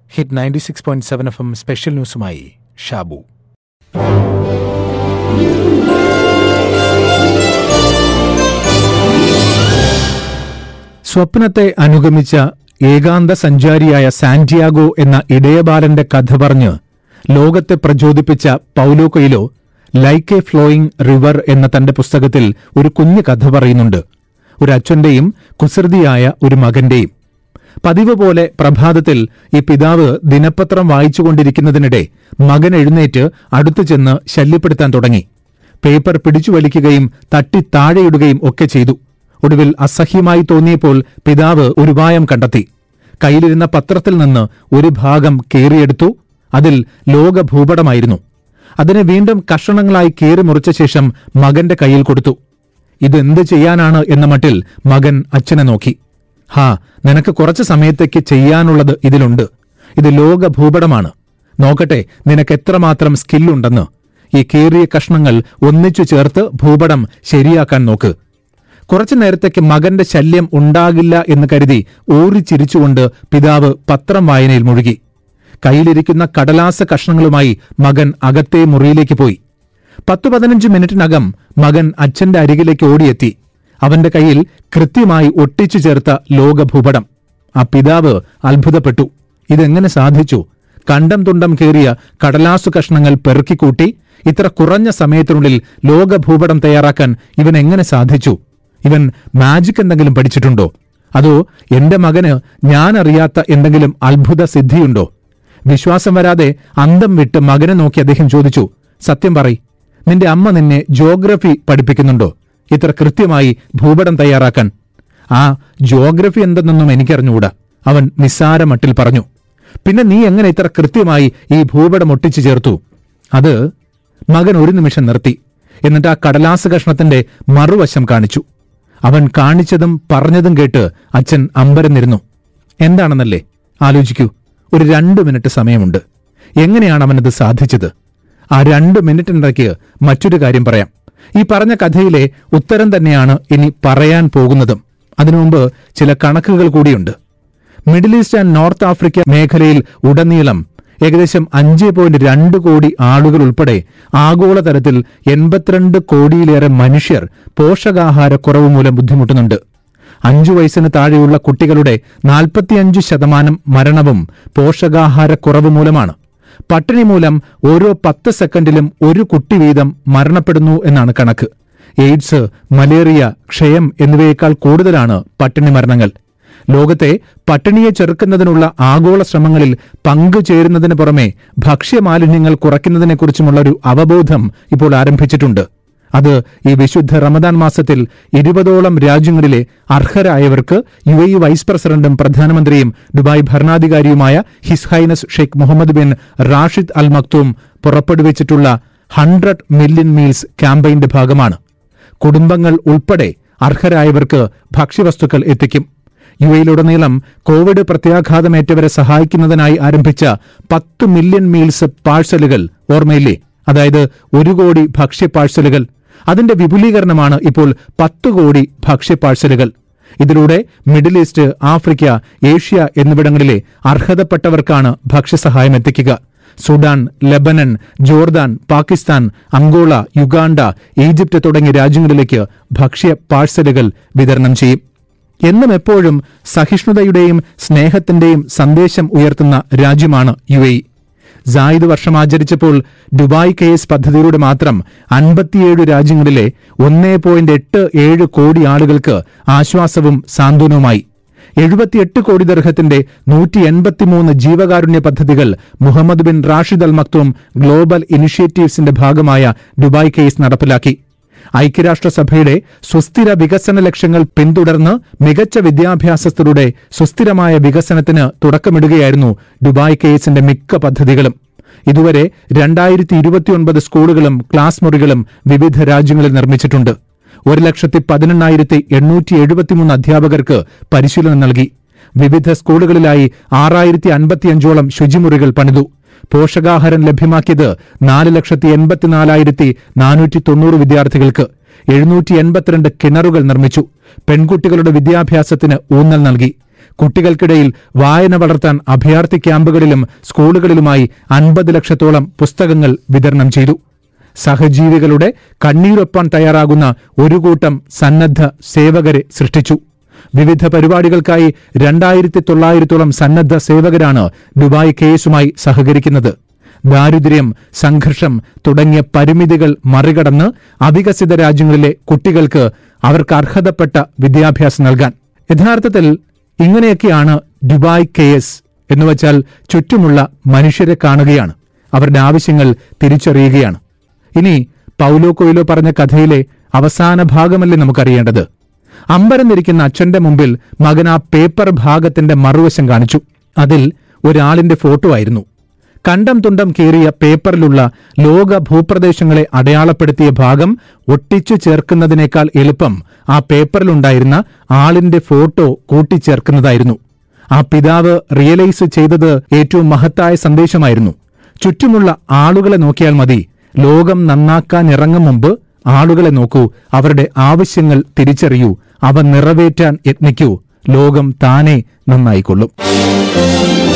hit ninety six point seven F M special ന്യൂസുമായി ഷാബു സ്വപ്നത്തെ അനുഗമിച്ച ഏകാന്ത സഞ്ചാരിയായ സാന്റിയാഗോ എന്ന ഇടയബാലന്റെ കഥ പറഞ്ഞ് ലോകത്തെ പ്രചോദിപ്പിച്ച Paulo Coelho like a flowing river എന്ന തന്റെ പുസ്തകത്തിൽ ഒരു കുഞ്ഞു കഥ പറയുന്നുണ്ട് ഒരു അച്ഛന്റെയും കുസൃതിയായ ഒരു മകന്റെയും പതിവ് പോലെ പ്രഭാതത്തിൽ ഈ പിതാവ് ദിനപത്രം വായിച്ചുകൊണ്ടിരിക്കുന്നതിനിടെ മകൻ എഴുന്നേറ്റ് അടുത്തു ചെന്ന് ശല്യപ്പെടുത്താൻ തുടങ്ങി പേപ്പർ പിടിച്ചു വലിക്കുകയും തട്ടി താഴെയിടുകയും ഒക്കെ ചെയ്തു ഒടുവിൽ അസഹ്യമായി തോന്നിയപ്പോൾ പിതാവ് ഒരു ഉപായം കണ്ടെത്തി കയ്യിലിരുന്ന പത്രത്തിൽ നിന്ന് ഒരു ഭാഗം കീറിയെടുത്തു അതിൽ ലോക ഭൂപടമായിരുന്നു അതിനെ വീണ്ടും കഷണങ്ങളായി കീറി മുറിച്ച ശേഷം മകന്റെ കയ്യിൽ കൊടുത്തു ഇതെന്ത് ചെയ്യാനാണ് എന്ന മട്ടിൽ മകൻ അച്ഛനെ നോക്കി ഹാ നിനക്ക് കുറച്ച് സമയത്തേക്ക് ചെയ്യാനുള്ളത് ഇതിലുണ്ട് ഇത് ലോക ഭൂപടമാണ് നോക്കട്ടെ നിനക്ക് എത്രമാത്രം സ്കില്ലുണ്ടെന്ന് ഈ കീറിയ കഷ്ണങ്ങൾ ഒന്നിച്ചു ചേർത്ത് ഭൂപടം ശരിയാക്കാൻ നോക്ക് കുറച്ചു നേരത്തേക്ക് മകന്റെ ശല്യം ഉണ്ടാകില്ല എന്ന് കരുതി ഊറിച്ചിരിച്ചുകൊണ്ട് പിതാവ് പത്രം വായനയിൽ മുഴുകി കയ്യിലിരിക്കുന്ന കടലാസ കഷ്ണങ്ങളുമായി മകൻ അകത്തെ മുറിയിലേക്ക് പോയി പത്തു പതിനഞ്ച് മിനിറ്റിനകം മകൻ അച്ഛന്റെ അരികിലേക്ക് ഓടിയെത്തി അവന്റെ കയ്യിൽ കൃത്യമായി ഒട്ടിച്ചു ചേർത്ത ലോകഭൂപടം ആ പിതാവ് അത്ഭുതപ്പെട്ടു ഇതെങ്ങനെ സാധിച്ചു കണ്ടം തുണ്ടം കീറിയ കടലാസു കഷ്ണങ്ങൾ പെറുക്കിക്കൂട്ടി ഇത്ര കുറഞ്ഞ സമയത്തിനുള്ളിൽ ലോകഭൂപടം തയ്യാറാക്കാൻ ഇവൻ എങ്ങനെ സാധിച്ചു ഇവൻ മാജിക് എന്തെങ്കിലും പഠിച്ചിട്ടുണ്ടോ അതോ എന്റെ മകന് ഞാൻ അറിയാത്ത എന്തെങ്കിലും അത്ഭുത സിദ്ധിയുണ്ടോ വിശ്വാസം വരാതെ അന്തം വിട്ട് മകനെ നോക്കി അദ്ദേഹം ചോദിച്ചു സത്യം പറയ് നിന്റെ അമ്മ നിന്നെ ജോഗ്രഫി പഠിപ്പിക്കുന്നുണ്ടോ ഇത്ര കൃത്യമായി ഭൂപടം തയ്യാറാക്കാൻ ആ ജോഗ്രഫി എന്തെന്നൊന്നും എനിക്കറിഞ്ഞുകൂടാ അവൻ നിസ്സാര മട്ടിൽ പറഞ്ഞു പിന്നെ നീ എങ്ങനെ ഇത്ര കൃത്യമായി ഈ ഭൂപടം ഒട്ടിച്ചു ചേർത്തു അത് മകൻ ഒരു നിമിഷം നിർത്തി എന്നിട്ട് ആ കടലാസ് കഷ്ണത്തിന്റെ മറുവശം കാണിച്ചു അവൻ കാണിച്ചതും പറഞ്ഞതും കേട്ട് അച്ഛൻ അമ്പരന്നിരുന്നു എന്താണെന്നല്ലേ ആലോചിക്കൂ ഒരു രണ്ട് മിനിറ്റ് സമയമുണ്ട് എങ്ങനെയാണ് അവനത് സാധിച്ചത് ആ രണ്ട് മിനിറ്റിനിടയ്ക്ക് മറ്റൊരു കാര്യം പറയാം ഈ പറഞ്ഞ കഥയിലെ ഉത്തരം തന്നെയാണ് ഇനി പറയാൻ പോകുന്നതും അതിനു മുമ്പ് ചില കണക്കുകൾ കൂടിയുണ്ട് middle east and north Africa മേഖലയിൽ ഉടനീളം ഏകദേശം അഞ്ച് പോയിന്റ് രണ്ട് കോടി ആളുകൾ ഉൾപ്പെടെ ആഗോളതലത്തിൽ എൺപത്തിരണ്ട് കോടിയിലേറെ മനുഷ്യർ പോഷകാഹാരക്കുറവ് മൂലം ബുദ്ധിമുട്ടുന്നുണ്ട് അഞ്ചു വയസ്സിന് താഴെയുള്ള കുട്ടികളുടെ നാൽപ്പത്തിയഞ്ച് ശതമാനം മരണവും പോഷകാഹാരക്കുറവ് മൂലമാണ് പട്ടിണി മൂലം ഓരോ പത്ത് സെക്കൻഡിലും ഒരു കുട്ടി വീതം മരണപ്പെടുന്നു എന്നാണ് കണക്ക് എയ്ഡ്സ് മലേറിയ ക്ഷയം എന്നിവയേക്കാൾ കൂടുതലാണ് പട്ടിണി മരണങ്ങൾ ലോകത്തെ പട്ടിണിയെ ചെറുക്കുന്നതിനുള്ള ആഗോള ശ്രമങ്ങളിൽ പങ്കുചേരുന്നതിന് പുറമെ ഭക്ഷ്യമാലിന്യങ്ങൾ കുറയ്ക്കുന്നതിനെക്കുറിച്ചുമുള്ള ഒരു അവബോധം ഇപ്പോൾ ആരംഭിച്ചിട്ടുണ്ട് അത് ഈ വിശുദ്ധ റമദാൻ മാസത്തിൽ ഇരുപതോളം രാജ്യങ്ങളിലെ അർഹരായവർക്ക് യു എ വൈസ് പ്രസിഡന്റും പ്രധാനമന്ത്രിയും ദുബായ് ഭരണാധികാരിയുമായ His Highness Sheikh Mohammed bin Rashid Al Maktoum പുറപ്പെടുവിച്ചിട്ടുള്ള ഹൺഡ്രഡ് മില്യൺ മീൽസ് ക്യാമ്പയിന്റെ ഭാഗമാണ് കുടുംബങ്ങൾ ഉൾപ്പെടെ അർഹരായവർക്ക് ഭക്ഷ്യവസ്തുക്കൾ എത്തിക്കും യു എയിലുടനീളം കോവിഡ് പ്രത്യാഘാതമേറ്റവരെ സഹായിക്കുന്നതിനായി ആരംഭിച്ച പത്ത് മില്യൺ മീൽസ് പാഴ്സലുകൾ ഓർമ്മയില്ലേ അതായത് ഒരു കോടി ഭക്ഷ്യ പാഴ്സലുകൾ അതിന്റെ വിപുലീകരണമാണ് ഇപ്പോൾ പത്ത് കോടി ഭക്ഷ്യ പാഴ്സലുകൾ ഇതിലൂടെ മിഡിൽ ഈസ്റ്റ് ആഫ്രിക്ക ഏഷ്യ എന്നിവിടങ്ങളിലെ അർഹതപ്പെട്ടവർക്കാണ് ഭക്ഷ്യസഹായം എത്തിക്കുക Sudan Lebanon Jordan Pakistan Angola Uganda Egypt തുടങ്ങിയ രാജ്യങ്ങളിലേക്ക് ഭക്ഷ്യ പാഴ്സലുകൾ വിതരണം ചെയ്യും എന്നും എപ്പോഴും സഹിഷ്ണുതയുടെയും സ്നേഹത്തിന്റെയും സന്ദേശം ഉയർത്തുന്ന രാജ്യമാണ് യു എ സായിദ് വർഷം ആചരിച്ചപ്പോൾ ദുബായ് കേസ് പദ്ധതിയിലൂടെ മാത്രം അൻപത്തിയേഴ് രാജ്യങ്ങളിലെ ഒന്നേ പോയിന്റ് എട്ട് ഏഴ് കോടി ആളുകൾക്ക് ആശ്വാസവും സാന്ത്വനവുമായി എഴുപത്തിയെട്ട് കോടി ദർഹത്തിന്റെ നൂറ്റി എൺപത്തിമൂന്ന് ജീവകാരുണ്യ പദ്ധതികൾ Mohammed bin Rashid Al Maktoum global ഇനിഷ്യേറ്റീവ്സിന്റെ ഭാഗമായ ദുബായ് കേസ് നടപ്പിലാക്കി ഐക്യരാഷ്ട്രസഭയുടെ സുസ്ഥിര വികസന ലക്ഷ്യങ്ങൾ പിന്തുടർന്ന് മികച്ച വിദ്യാഭ്യാസത്തിലൂടെ സുസ്ഥിരമായ വികസനത്തിന് തുടക്കമിടുകയായിരുന്നു ദുബായ് കേസിന്റെ മിക്ക പദ്ധതികളും ഇതുവരെ രണ്ടായിരത്തി ഇരുപത്തിയൊൻപത് സ്കൂളുകളും ക്ലാസ് മുറികളും വിവിധ രാജ്യങ്ങളിൽ നിർമ്മിച്ചിട്ടുണ്ട് ഒരു ലക്ഷത്തി പതിനെണ്ണായിരത്തി എണ്ണൂറ്റി എഴുപത്തിമൂന്ന് അധ്യാപകർക്ക് പരിശീലനം നൽകി വിവിധ സ്കൂളുകളിലായി ആറായിരത്തി അൻപത്തിയഞ്ചോളം ശുചിമുറികൾ പണിതു പോഷകാഹാരം ലഭ്യമാക്കിയത് നാല് ലക്ഷത്തി എൺപത്തിനാലായിരത്തി നാനൂറ്റി തൊണ്ണൂറ് വിദ്യാർത്ഥികൾക്ക് എഴുന്നൂറ്റി എൺപത്തിരണ്ട് കിണറുകൾ നിർമ്മിച്ചു പെൺകുട്ടികളുടെ വിദ്യാഭ്യാസത്തിന് ഊന്നൽ നൽകി കുട്ടികൾക്കിടയിൽ വായന വളർത്താൻ അഭയാർത്ഥി ക്യാമ്പുകളിലും സ്കൂളുകളിലുമായി അൻപത് ലക്ഷത്തോളം പുസ്തകങ്ങൾ വിതരണം ചെയ്തു സഹജീവികളുടെ കണ്ണീരൊപ്പാൻ തയ്യാറാകുന്ന ഒരു കൂട്ടം സന്നദ്ധ സേവകരെ സൃഷ്ടിച്ചു വിവിധ പരിപാടികൾക്കായി രണ്ടായിരത്തി തൊള്ളായിരത്തോളം സന്നദ്ധ സേവകരാണ് ദുബായ് കേസുമായി സഹകരിക്കുന്നത് ദാരിദ്ര്യം സംഘർഷം തുടങ്ങിയ പരിമിതികൾ മറികടന്ന് അവികസിത രാജ്യങ്ങളിലെ കുട്ടികൾക്ക് അവർക്ക് അർഹതപ്പെട്ട വിദ്യാഭ്യാസം നൽകാൻ യഥാർത്ഥത്തിൽ ഇങ്ങനെയൊക്കെയാണ് ദുബായ് കേസ് എന്നുവച്ചാൽ ചുറ്റുമുള്ള മനുഷ്യരെ കാണുകയാണ് അവരുടെ ആവശ്യങ്ങൾ തിരിച്ചറിയുകയാണ് ഇനി പൗലോ കൊയിലോ പറഞ്ഞ കഥയിലെ അവസാന ഭാഗമല്ലേ നമുക്കറിയേണ്ടത് അമ്പരന്നിരിക്കുന്ന അച്ഛന്റെ മുമ്പിൽ മകൻ ആ പേപ്പർ ഭാഗത്തിന്റെ മറുവശം കാണിച്ചു അതിൽ ഒരാളിന്റെ ഫോട്ടോ ആയിരുന്നു കണ്ടം തുണ്ടം കീറിയ പേപ്പറിലുള്ള ലോക ഭൂപ്രദേശങ്ങളെ അടയാളപ്പെടുത്തിയ ഭാഗം ഒട്ടിച്ചു ചേർക്കുന്നതിനേക്കാൾ എളുപ്പം ആ പേപ്പറിലുണ്ടായിരുന്ന ആളിന്റെ ഫോട്ടോ കൂട്ടിച്ചേർക്കുന്നതായിരുന്നു ആ പിതാവ് റിയലൈസ് ചെയ്തത് ഏറ്റവും മഹത്തായ സന്ദേശമായിരുന്നു ചുറ്റുമുള്ള ആളുകളെ നോക്കിയാൽ മതി ലോകം നന്നാക്കാൻ ഇറങ്ങും മുമ്പ് ആളുകളെ നോക്കൂ അവരുടെ ആവശ്യങ്ങൾ തിരിച്ചറിയൂ അവ നിറവേറ്റാൻ യത്നിക്കൂ ലോകം താനെ നന്നായിക്കൊള്ളും